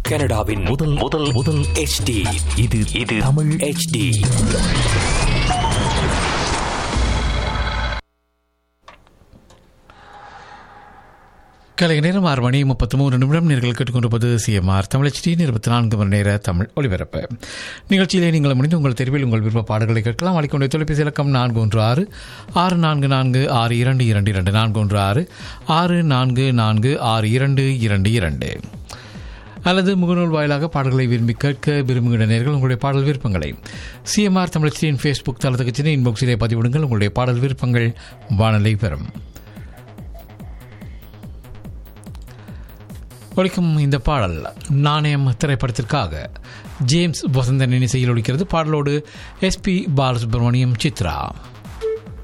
கனடாவின் முதல் முதல் முதல் HD இது இது தமிழ் HD கலை நேரம் ஆறு மணி முப்பத்தி மூன்று நிமிடம் நீங்கள் கேட்டுக்கொண்டிருப்பது சிஎம்ஆர் தமிழச்சி இருபத்தி நான்கு மணி நேர தமிழ் ஒலிபரப்பு நிகழ்ச்சியிலே நீங்கள் முடிந்து உங்கள் தெருவில் உங்கள் விருப்ப பாடல்களை கேட்கலாம் அளிக்கொண்ட தொலைபேசி இலக்கம் நான்கு ஒன்று ஆறு ஆறு நான்கு நான்கு ஆறு இரண்டு இரண்டு இரண்டு நான்கு ஒன்று ஆறு ஆறு நான்கு நான்கு ஆறு இரண்டு இரண்டு இரண்டு அல்லது முகநூல் வாயிலாக பாடல்களை விரும்பி கேட்க விரும்புகிற நேர்கள் உங்களுடைய பாடல் விருப்பங்களை சிஎம்ஆர் தமிழச்சியின் ஃபேஸ்புக் தளத்துக்கு சென்று இன்பாக்ஸிலே பதிவிடுங்கள் உங்களுடைய பாடல் விருப்பங்கள் வானலை பெறும் ஒழிக்கும் இந்த பாடல் நாணயம் திரைப்படத்திற்காக ஜேம்ஸ் வசந்தன் இசையில் ஒழிக்கிறது பாடலோடு எஸ்பி பாலசுப்ரமணியம் சித்ரா